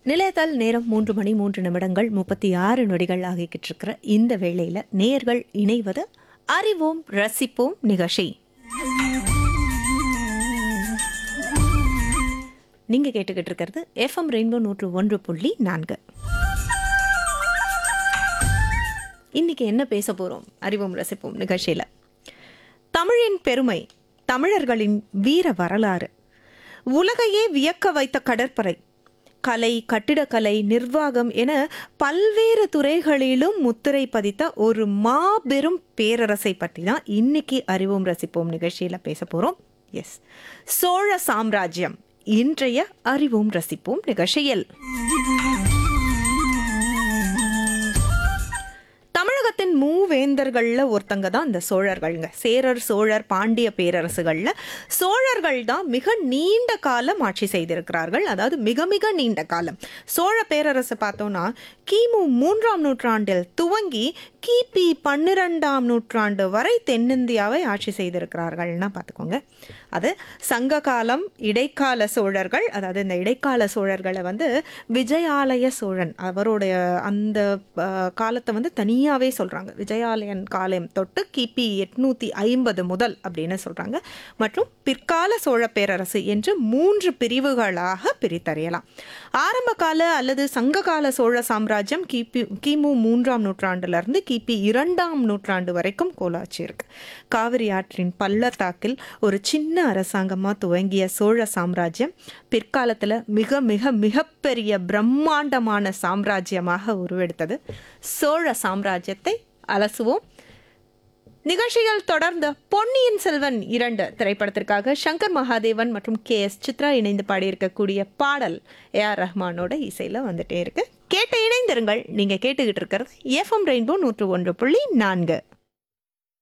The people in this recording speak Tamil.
நிலையத்தால் நேரம் மூன்று மணி மூன்று நிமிடங்கள் முப்பத்தி ஆறு நொடிகள் ஆகிக்கிட்டு இருக்கிற இந்த வேளையில நேர்கள் இணைவது அறிவோம் ரசிப்போம் நிகழ்ச்சி நீங்க கேட்டுக்கிட்டு இருக்கிறது எஃப்எம் ரெயின்போ நூற்று ஒன்று புள்ளி நான்கு இன்னைக்கு என்ன பேச போறோம் அறிவோம் ரசிப்போம் நிகழ்ச்சியில தமிழின் பெருமை தமிழர்களின் வீர வரலாறு உலகையே வியக்க வைத்த கடற்படை கலை கட்டிடக்கலை நிர்வாகம் என பல்வேறு துறைகளிலும் முத்திரை பதித்த ஒரு மாபெரும் பேரரசை பற்றி தான் இன்னைக்கு அறிவோம் ரசிப்போம் நிகழ்ச்சியில பேச போறோம் எஸ் சோழ சாம்ராஜ்யம் இன்றைய அறிவோம் ரசிப்போம் நிகழ்ச்சியில் தமிழகத்தின் மூவேந்தர்கள்ல ஒருத்தங்க தான் இந்த சோழர்கள்ங்க சேரர் சோழர் பாண்டிய பேரரசுகள்ல சோழர்கள் தான் மிக நீண்ட காலம் ஆட்சி செய்திருக்கிறார்கள் அதாவது மிக மிக நீண்ட காலம் சோழ பேரரசு பார்த்தோம்னா கிமு மூன்றாம் நூற்றாண்டில் துவங்கி கிபி பன்னிரெண்டாம் நூற்றாண்டு வரை தென்னிந்தியாவை ஆட்சி செய்திருக்கிறார்கள்னா பார்த்துக்கோங்க அது சங்க காலம் இடைக்கால சோழர்கள் அதாவது இந்த இடைக்கால சோழர்களை வந்து விஜயாலய சோழன் அவருடைய அந்த அஹ், காலத்தை வந்து தனியாகவே சொல்கிறாங்க விஜயாலயன் காலம் தொட்டு கிபி எட்நூற்றி ஐம்பது முதல் அப்படின்னு சொல்கிறாங்க மற்றும் பிற்கால சோழ பேரரசு என்று மூன்று பிரிவுகளாக பிரித்தறியலாம் ஆரம்ப கால அல்லது சங்ககால சோழ சாம்ராஜ்யம் கிபி கிமு மூன்றாம் நூற்றாண்டுலேருந்து கிபி இரண்டாம் நூற்றாண்டு வரைக்கும் கோலாச்சி இருக்கு காவிரி ஆற்றின் பள்ளத்தாக்கில் ஒரு சின்ன அரசாங்கமாக துவங்கிய சோழ சாம்ராஜ்யம் பிற்காலத்தில் மிக மிக மிகப்பெரிய பிரம்மாண்டமான சாம்ராஜ்யமாக உருவெடுத்தது சோழ சாம்ராஜ்யத்தை அலசுவோம் நிகழ்ச்சிகள் தொடர்ந்து பொன்னியின் செல்வன் இரண்டு திரைப்படத்திற்காக சங்கர் மகாதேவன் மற்றும் கே எஸ் சித்ரா இணைந்து பாடியிருக்கக்கூடிய பாடல் ஏ ஆர் ரஹ்மானோட இசையில் வந்துட்டே இருக்கு கேட்டு இணைந்திருங்கள் நீங்கள் கேட்டுக்கிட்டு இருக்கிறது எஃப்எம் ரெயின்போ நூற்று ஒன்று புள்ளி நான்கு